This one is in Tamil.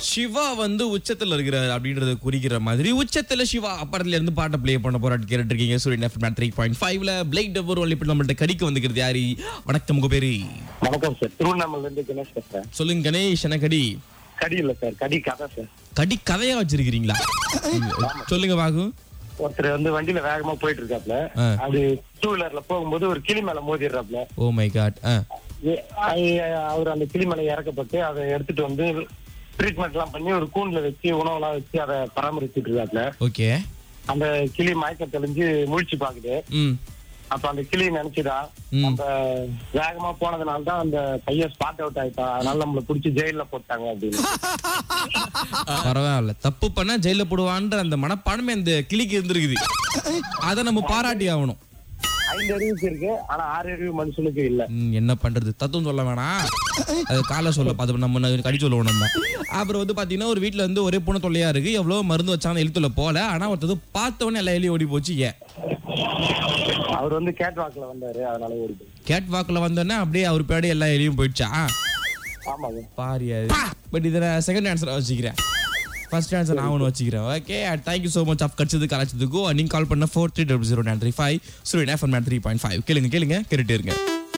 சிவா வந்து உச்சத்துல இருக்கிறார் அப்படின்றத குறிக்கிற மாதிரி உச்சத்துல சிவா படத்துல இருந்து பாட்டை ப்ளே பண்ண போராட்டு கேட்டு இருக்கீங்க சூரியன் எஃப்எம் த்ரீ பாயிண்ட் ஃபைவ்ல பிளேட் ஒரு இப்படி நம்மள்ட்ட கடிக்க வந்துக்கிறது யாரு வணக்கம் உங்க பேரு வணக்கம் சார் திருவண்ணாமலைல இருந்து கணேஷ் பேசுறேன் சொல்லுங்க கணேஷ் என்ன கடி கடி இல்ல சார் கடி கதை சார் கடி கதையா வச்சிருக்கிறீங்களா சொல்லுங்க பாகு ஒருத்தர் வந்து வண்டியில வேகமா போயிட்டு இருக்காப்ல ஆ. அது டூ வீலர்ல போகும்போது ஒரு கிளி மேல மோதிடுறாப்ல ஓ மை காட் ஏ- ஐ- அவர் அந்த கிளி மேல இறக்கப்பட்டு அதை எடுத்துட்டு வந்து ட்ரீட்மெண்ட் எல்லாம் பண்ணி ஒரு கூண்டுல வச்சு உணவெல்லாம் வச்சு அதை பராமரிச்சுட்டு இருக்காப்ல ஓகே அந்த கிளி மயக்கம் தெளிஞ்சு முழிச்சு பாக்குது ம் அப்ப அந்த கிளி நினைச்சுதா ம். நம்ம வேகமா போனதுனால தான் அந்த பையன் ஸ்பாட் அவுட் ஆயிட்டான் அதனால நம்மள புடிச்சு ஜெயில போட்டாங்க அப்படின்னு பரவாயில்ல தப்பு பண்ணா ஜெயில போடுவான்ற அந்த மனப்பான்மை அந்த கிளிக்கு இருந்திருக்குது அதை நம்ம பாராட்டி ஆகணும் ஐந்து அறிவுக்கு இருக்கு ஆனா ஆறு அறிவு மனுஷனுக்கு இல்ல ம், என்ன பண்றது தத்துவம் சொல்ல வேணாம் அது காலை சொல்ல பார்த்து நம்ம ந- கடி சொல்லுவோம் நம்ம அப்புறம் வந்து பாத்தீங்கன்னா ஒரு வீட்ல வந்து ஒரே பொண்ணு தொல்லையா இருக்கு எவ்வளவு மருந்து வச்சாலும் எழுத்துல போல ஆனா ஒருத்தது பார்த்தவொடனே எல்லா எலியும் ஓடி போச்சு ஏன் அவர் வந்து கேட் வாக்ல வந்தாரு அதனால ஓடி போய் கேட் வாக்குல வந்தோடனே அப்படியே அவர் பேடி எல்லா எலியும் போயிடுச்சா ஆமாங்க பாரியா பட் இதை நான் செகண்ட் ஆன்சர் வச்சுக்கிறேன் ஃபர்ஸ்ட் ஆன்சர் நான் ஒன்று வச்சுக்கிறேன் okay thank you so much of கடிச்சது கலாச்சதுக்கும் நீங்கள் கால் பண்ண four three double zero nine three five Suryan FM three point five கேளுங்க கேளுங்க கேட்டுட்டே இருங்க